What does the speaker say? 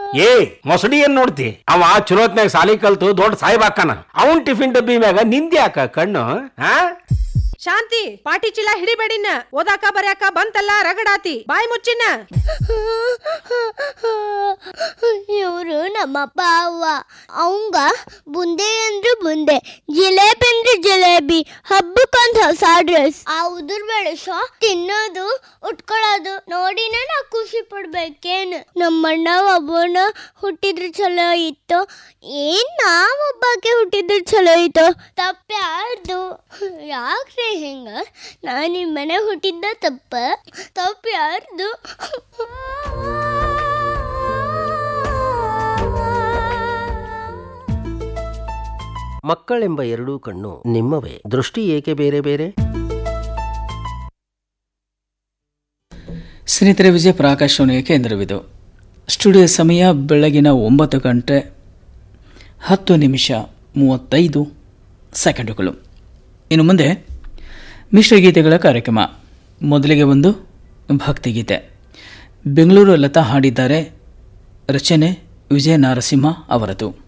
ಏ ಮೊಸಡಿ ಏನ್ ನೋಡ್ತಿ ಅವ ಚಲೋತ್ನಾಗ ಸಾಲಿ ಕಲ್ತು ದೊಡ್ಡ ಸಾಹೇಬ್ ಹಾಕನ ಅವನ್ ಟಿಫಿನ್ ಡಬ್ಬಿ ಮ್ಯಾಗ ನಿಂದೆ ಹಾಕ ಕಣ್ಣು ಹಾ ಶಾಂತಿ ಪಾಟಿ ಚೀಲ ಹಿಡಿಬೇಡಿನ ಓದಾಕ ಬರ್ಯಾಕ ಬಂತಲ್ಲ ರಗಡಾತಿ ಬಾಯಿ ಮುಚ್ಚಿನ ಇವರು ನಮ್ಮಪ್ಪ ಅವ್ವ ಅವಂಗ ಬುಂದೆ ಅಂದ್ರೆ ಬುಂದೆ ಜಿಲೇಬಿ ಅಂದ್ರೆ ಜಿಲೇಬಿ ಹಬ್ಬಕ್ಕೊಂದ್ ಹೊಸ ಡ್ರೆಸ್ ಆ ಉದುರ್ ಬೇಳೆ ಶಾ ತಿನ್ನೋದು ಉಟ್ಕೊಳ್ಳೋದು ನೋಡಿನ ನಾ ಖುಷಿ ಪಡ್ಬೇಕೇನು ನಮ್ಮಣ್ಣ ಒಬ್ಬನ ಹುಟ್ಟಿದ್ರೆ ಚಲೋ ಇತ್ತು ಏನ್ ನಾವ್ ಒಬ್ಬಾಕೆ ಹುಟ್ಟಿದ್ರೆ ಚಲೋ ಇತ್ತು ತಪ್ಪ ಯಾರ್ದು ಯಾಕ್ರಿ ಹಿಂಗ ನಾ ನಿಮ್ ಮನೆ ಹುಟ್ಟಿದ್ದ ತಪ್ಪ ತಪ್ಪ ಯಾರ್ದು ಮಕ್ಕಳೆಂಬ ಎರಡೂ ಕಣ್ಣು ನಿಮ್ಮವೇ ದೃಷ್ಟಿ ಏಕೆ ಬೇರೆ ಬೇರೆ ಸ್ನೇಹಿತರೆ ವಿಜಯಪುರ ಆಕಾಶವಾಣಿಯ ಕೇಂದ್ರವಿದು ಸ್ಟುಡಿಯೋ ಸಮಯ ಬೆಳಗಿನ ಒಂಬತ್ತು ಗಂಟೆ ಹತ್ತು ನಿಮಿಷ ಮೂವತ್ತೈದು ಸೆಕೆಂಡುಗಳು ಇನ್ನು ಮುಂದೆ ಮಿಶ್ರಗೀತೆಗಳ ಕಾರ್ಯಕ್ರಮ ಮೊದಲಿಗೆ ಒಂದು ಭಕ್ತಿಗೀತೆ ಬೆಂಗಳೂರು ಲತಾ ಹಾಡಿದ್ದಾರೆ ರಚನೆ ವಿಜಯ ನಾರಸಿಂಹ ಅವರದು